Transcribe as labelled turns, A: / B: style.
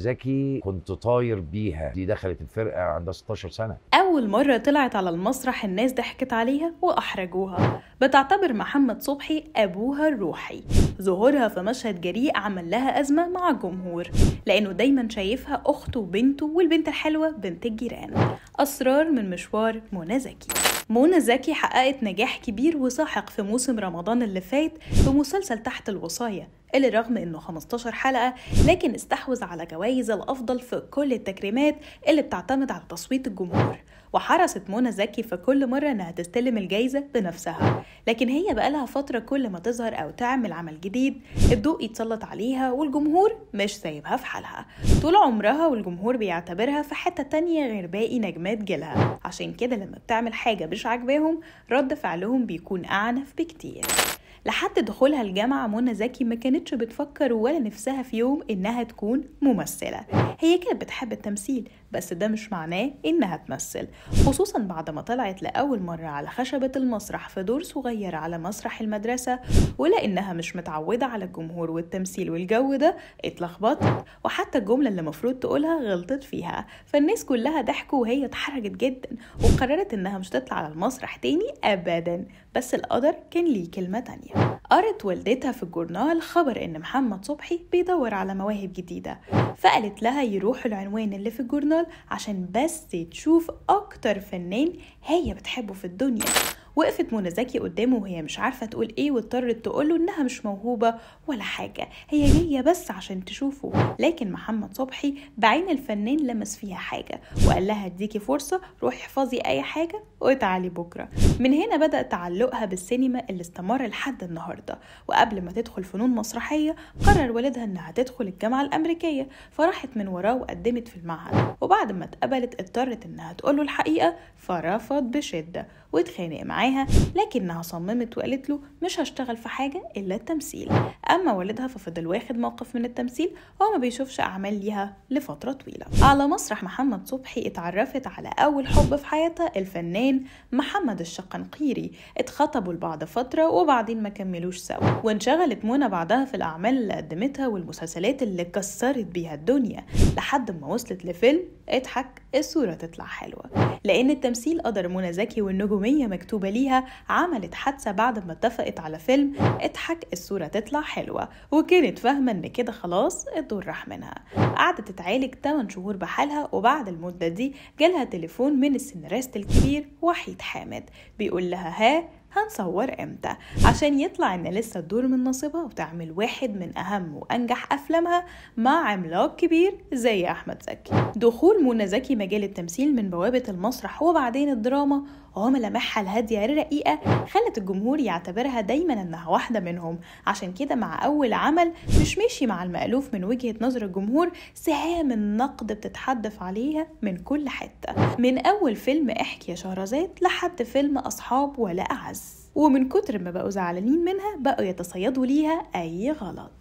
A: زكي كنت طاير بيها دي دخلت الفرقه عندها 16 سنه
B: أول مرة طلعت على المسرح الناس ضحكت عليها وأحرجوها بتعتبر محمد صبحي أبوها الروحي ظهورها في مشهد جريء عمل لها أزمة مع الجمهور لأنه دايما شايفها أخته وبنته والبنت الحلوة بنت الجيران أسرار من مشوار منى زكي منى زكي حققت نجاح كبير وساحق في موسم رمضان اللي فات بمسلسل تحت الوصاية اللي رغم انه 15 حلقة لكن استحوذ على جوائز الافضل في كل التكريمات اللي بتعتمد على تصويت الجمهور وحرصت منى زكي في كل مرة انها تستلم الجايزة بنفسها لكن هي بقالها فترة كل ما تظهر او تعمل عمل جديد الضوء يتسلط عليها والجمهور مش سايبها في حالها طول عمرها والجمهور بيعتبرها في حتة تانية غير باقي نجمات جيلها عشان كده لما بتعمل حاجة مش عاجباهم رد فعلهم بيكون أعنف بكتير لحد دخولها الجامعة منى زكي ما كانتش بتفكر ولا نفسها في يوم إنها تكون ممثلة هي كانت بتحب التمثيل بس ده مش معناه إنها تمثل خصوصا بعد ما طلعت لأول مرة على خشبة المسرح في دور صغير على مسرح المدرسة ولأنها مش متعودة على الجمهور والتمثيل والجو ده اتلخبطت وحتى الجملة اللي المفروض تقولها غلطت فيها فالناس كلها ضحكوا وهي اتحرجت جدا وقررت إنها مش تطلع على المسرح تاني أبدا بس القدر كان ليه كلمة تانية قرت والدتها في الجورنال خبر إن محمد صبحي بيدور على مواهب جديدة فقالت لها يروحوا العنوان اللي في الجورنال عشان بس تشوف أكتر فنان هي بتحبه في الدنيا وقفت منى زكي قدامه وهي مش عارفه تقول ايه واضطرت تقوله انها مش موهوبه ولا حاجه هي جايه بس عشان تشوفه لكن محمد صبحي بعين الفنان لمس فيها حاجه وقال لها اديكي فرصه روحي احفظي اي حاجه وتعالي بكره من هنا بدا تعلقها بالسينما اللي استمر لحد النهارده وقبل ما تدخل فنون مسرحيه قرر والدها انها تدخل الجامعه الامريكيه فراحت من وراه وقدمت في المعهد وبعد ما اتقبلت اضطرت انها تقوله الحقيقه فرفض بشده واتخانق معاها لكنها صممت وقالت له مش هشتغل في حاجة إلا التمثيل أما والدها ففضل واخد موقف من التمثيل وما بيشوفش أعمال ليها لفترة طويلة على مسرح محمد صبحي اتعرفت على أول حب في حياتها الفنان محمد الشقنقيري اتخطبوا لبعض فترة وبعدين ما كملوش سوا وانشغلت منى بعدها في الأعمال اللي قدمتها والمسلسلات اللي كسرت بيها الدنيا لحد ما وصلت لفيلم اضحك الصورة تطلع حلوة لأن التمثيل قدر منى زكي والنجومية مكتوبة ليها عملت حادثة بعد ما اتفقت على فيلم اضحك الصورة تطلع حلوة وكانت فاهمة ان كده خلاص الدور راح منها قعدت تتعالج 8 شهور بحالها وبعد المدة دي جالها تليفون من السيناريست الكبير وحيد حامد بيقول لها ها هنصور امتى عشان يطلع ان لسه الدور من نصيبها وتعمل واحد من اهم وانجح افلامها مع عملاق كبير زي احمد زكي دخول منى زكي مجال التمثيل من بوابه المسرح وبعدين الدراما وملامحها الهاديه الرقيقه خلت الجمهور يعتبرها دايما انها واحده منهم عشان كده مع اول عمل مش ماشي مع المألوف من وجهه نظر الجمهور سهام النقد بتتحدف عليها من كل حته من اول فيلم احكي يا شهرزاد لحد فيلم اصحاب ولا اعز ومن كتر ما بقوا زعلانين منها بقوا يتصيدوا ليها أي غلط